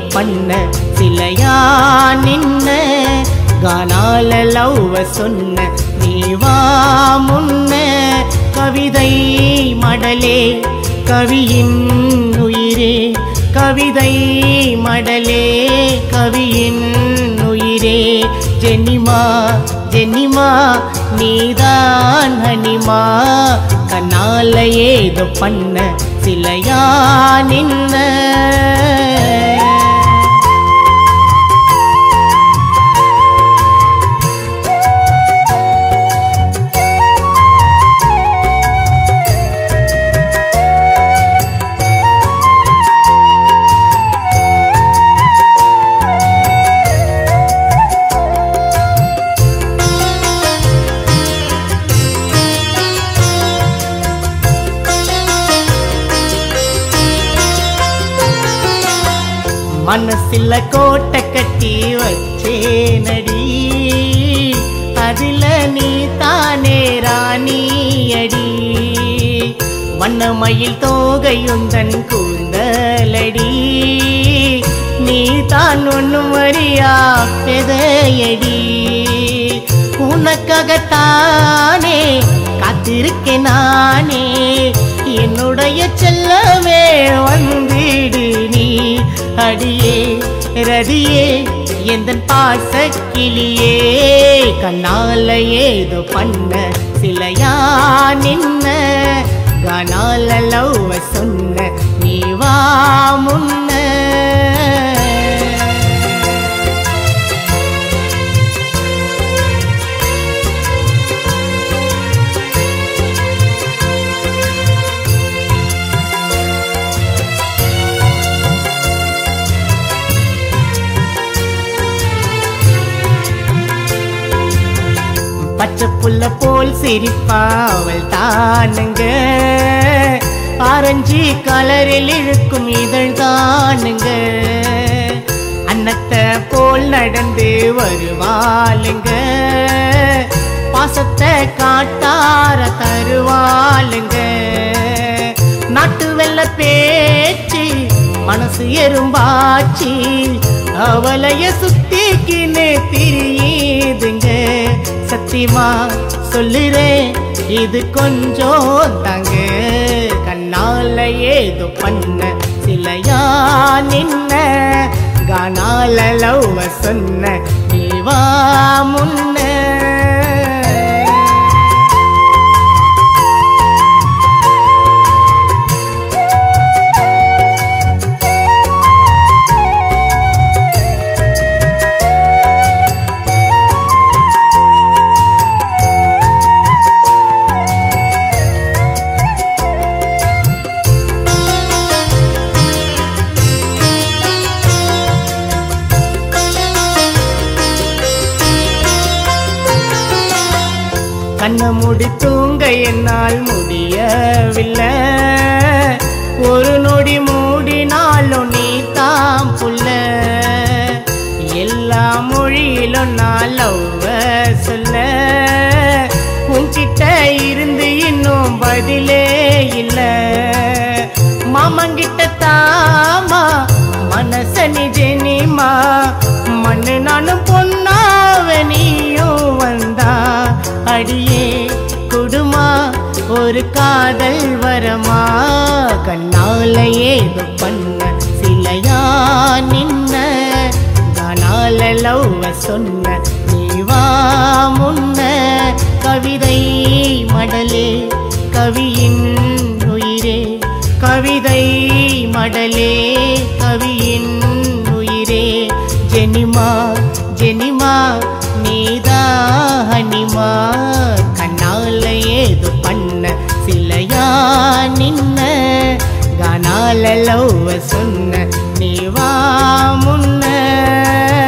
பண்ண சிலையா நின்ன கானால லவ்வ சொன்ன நீ வா முன்ன கவிதை மடலே கவியின் உயிரே கவிதை மடலே கவியின் உயிரே ஜென்னிமா ஜென்னிமா நீதான் ஹனிமா கண்ணால ஏதோ பண்ண சிலையா நின்ன மனசில கோட்டை கட்டி வச்சேனடி அதில நீ தானே ராணியடி வண்ணமயில் தோகையுந்தன் கூந்தலடி நீ தான் ஒண்ணும் அறியா பெதையடி உனக்காகத்தானே காத்திருக்கேன் நானே என்னுடைய செல்லமே வந்திடு நீ அடியே ரதியே எந்த பாச கிளியே கண்ணால ஏதோ பண்ண சிலையா நின்ன கனால லவ் சொன்ன நீ வா முன்ன பச்சை புல்ல போல் சிரிப்பா அவள் தானுங்க ஆரஞ்சு கலரில் இழுக்கும் இதழ் தானுங்க அன்னத்தை போல் நடந்து வருவாளுங்க பாசத்தை காட்டார தருவாளுங்க நாட்டு வெள்ள பேச்சு மனசு எறும்பாச்சு அவளைய சுத்திக்கின்னு திரியுதுங்க சத்தியமா சொல்லுறேன் இது கொஞ்சம் தாங்க கண்ணால ஏதோ பண்ண சிலையா நின்ன கானால லவ் சொன்ன நீ வா முன்ன கண்ண மூடி தூங்க என்னால் முடியவில்லை ஒரு நொடி மூடினாலும் நீ தாம் புள்ள எல்லா மொழியிலும் நான் லவ்வ சொல்ல உன்கிட்ட இருந்து இன்னும் பதிலே இல்ல மாமங்கிட்ட தாமா மனச நிஜனிமா மண்ணு நானும் பொன்னாவ நீயும் வந்தா அடியே குடுமா ஒரு காதல் வரமா கண்ணால ஏதோ பண்ண சிலையா நின்ன கனால லவ் சொன்ன நீ வா முன்ன கவிதை மடலே கவியின் உயிரே கவிதை மடலே கவியின் உயிரே ஜெனிமா ஜெனிமா நீதா ஹனிமா கண்ணால ஏதோ பண்ண சிலையா நின்ன கனால லவ் சொன்ன நீ வா முன்ன